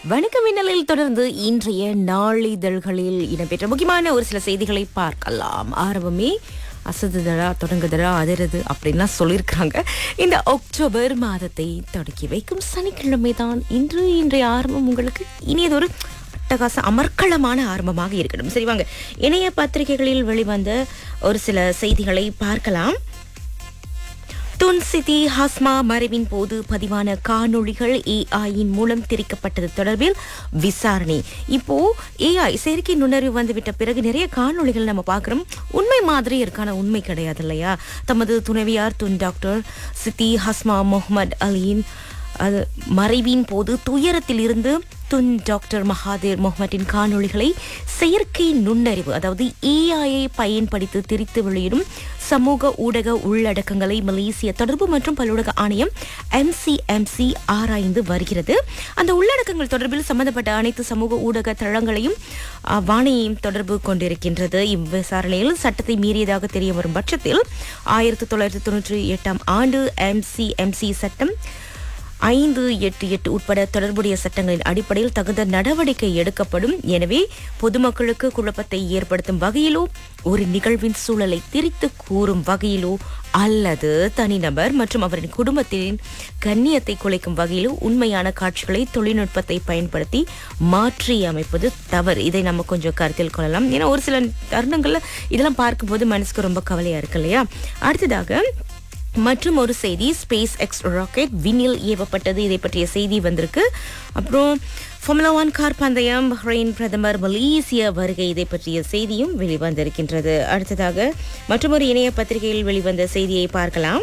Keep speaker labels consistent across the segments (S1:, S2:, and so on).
S1: வணக்கம் மின்னலில் தொடர்ந்து இன்றைய நாளிதழ்களில் இடம்பெற்ற முக்கியமான ஒரு சில செய்திகளை பார்க்கலாம் ஆரம்பமே அசதுதடா தொடங்குதடா அதிரது அப்படின்லாம் சொல்லியிருக்கிறாங்க இந்த அக்டோபர் மாதத்தை தொடக்கி வைக்கும் சனிக்கிழமை தான் இன்று இன்றைய ஆரம்பம் உங்களுக்கு இனியதொரு அட்டகாச அமர்க்களமான ஆரம்பமாக இருக்கணும் சரி வாங்க இணைய பத்திரிகைகளில் வெளிவந்த ஒரு சில செய்திகளை பார்க்கலாம் துன் சிதி ஹஸ்மா மறைவின் போது பதிவான காணொளிகள் ஏஐயின் மூலம் திரிக்கப்பட்டது தொடர்பில் விசாரணை இப்போ ஏஐ செயற்கை நுண்ணறிவு வந்துவிட்ட பிறகு நிறைய காணொளிகள் நம்ம பார்க்குறோம் உண்மை மாதிரி இருக்கான உண்மை கிடையாது இல்லையா தமது துணைவியார் துன் டாக்டர் சித்தி ஹஸ்மா முகமது அலியின் அது மறைவின் போது துயரத்தில் இருந்து துன் டாக்டர் மகாதேர் முகமதின் காணொளிகளை செயற்கை நுண்ணறிவு அதாவது ஏஐயை பயன்படுத்தி திரித்து வெளியிடும் சமூக ஊடக உள்ளடக்கங்களை மலேசிய தொடர்பு மற்றும் பல்லுலக ஆணையம் எம்சிஎம்சி ஆராய்ந்து வருகிறது அந்த உள்ளடக்கங்கள் தொடர்பில் சம்பந்தப்பட்ட அனைத்து சமூக ஊடக தளங்களையும் வாணையம் தொடர்பு கொண்டிருக்கின்றது இவ்விசாரணையில் சட்டத்தை மீறியதாக தெரிய வரும் பட்சத்தில் ஆயிரத்தி தொள்ளாயிரத்தி தொண்ணூற்றி எட்டாம் ஆண்டு எம்சிஎம்சி சட்டம் ஐந்து எட்டு எட்டு உட்பட தொடர்புடைய சட்டங்களின் அடிப்படையில் தகுந்த நடவடிக்கை எடுக்கப்படும் எனவே பொதுமக்களுக்கு குழப்பத்தை ஏற்படுத்தும் வகையிலோ ஒரு நிகழ்வின் சூழலை திரித்து கூறும் வகையிலோ அல்லது தனிநபர் மற்றும் அவரின் குடும்பத்தின் கண்ணியத்தை குலைக்கும் வகையிலோ உண்மையான காட்சிகளை தொழில்நுட்பத்தை பயன்படுத்தி மாற்றி அமைப்பது தவறு இதை நம்ம கொஞ்சம் கருத்தில் கொள்ளலாம் ஏன்னா ஒரு சில தருணங்கள்ல இதெல்லாம் பார்க்கும்போது மனசுக்கு ரொம்ப கவலையா இருக்கு இல்லையா அடுத்ததாக மற்றும் ஒரு செய்தி ஸ்பேஸ் எக்ஸ் ராக்கெட் விண்ணில் ஏவப்பட்டது இதை பற்றிய செய்தி வந்திருக்கு அப்புறம் ஃபார்முலா ஒன் கார் பந்தயம் பஹ்ரைன் பிரதமர் மலேசிய வருகை இதை பற்றிய செய்தியும் வெளிவந்திருக்கின்றது அடுத்ததாக மற்றொரு இணைய பத்திரிகையில் வெளிவந்த செய்தியை பார்க்கலாம்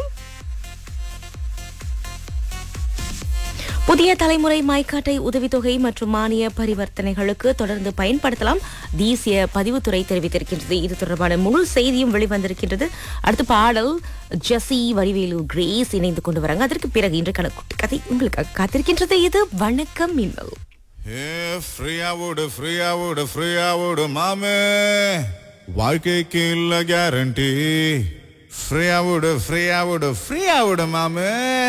S1: புதிய தலைமுறை மைக்காட்டை உதவித்தொகை மற்றும் மானிய பரிவர்த்தனைகளுக்கு தொடர்ந்து பயன்படுத்தலாம் தேசிய பதிவுத்துறை தெரிவித்திருக்கின்றது இது தொடர்பான முழு செய்தியும் வெளிவந்திருக்கின்றது அடுத்த பாடல் ஜெசி வடிவேலு கிரேஸ் இணைந்து கொண்டு வராங்க அதற்கு பிறகு இன்றைக்கான குட்டி கதை உங்களுக்காக காத்திருக்கின்றது இது வணக்கம் மின்னல்
S2: ஃப்ரீயா விடு ஃப்ரீயா விடு ஃப்ரீயா விடு மாமே வாழ்க்கைக்கு இல்ல கேரண்டி ஃப்ரீயா விடு ஃப்ரீயா விடு ஃப்ரீயா விடு மாமே